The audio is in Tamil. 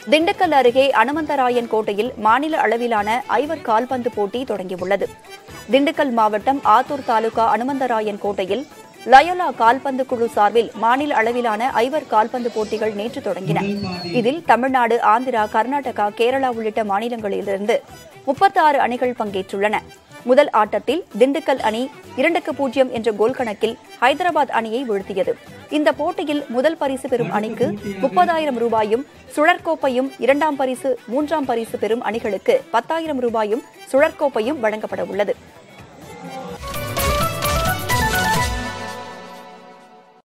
திண்டுக்கல் அருகே அனுமந்தராயன் கோட்டையில் மாநில அளவிலான ஐவர் கால்பந்து போட்டி தொடங்கியுள்ளது திண்டுக்கல் மாவட்டம் ஆத்தூர் தாலுகா அனுமந்தராயன் கோட்டையில் லயோலா கால்பந்து குழு சார்பில் மாநில அளவிலான ஐவர் கால்பந்து போட்டிகள் நேற்று தொடங்கின இதில் தமிழ்நாடு ஆந்திரா கர்நாடகா கேரளா உள்ளிட்ட மாநிலங்களிலிருந்து முப்பத்தி ஆறு அணிகள் பங்கேற்றுள்ளன முதல் ஆட்டத்தில் திண்டுக்கல் அணி இரண்டுக்கு பூஜ்ஜியம் என்ற கோல் கணக்கில் ஹைதராபாத் அணியை வீழ்த்தியது இந்த போட்டியில் முதல் பரிசு பெறும் அணிக்கு முப்பதாயிரம் ரூபாயும் சுழற்கோப்பையும் இரண்டாம் பரிசு மூன்றாம் பரிசு பெறும் அணிகளுக்கு பத்தாயிரம் ரூபாயும் சுழற்கோப்பையும் வழங்கப்பட உள்ளது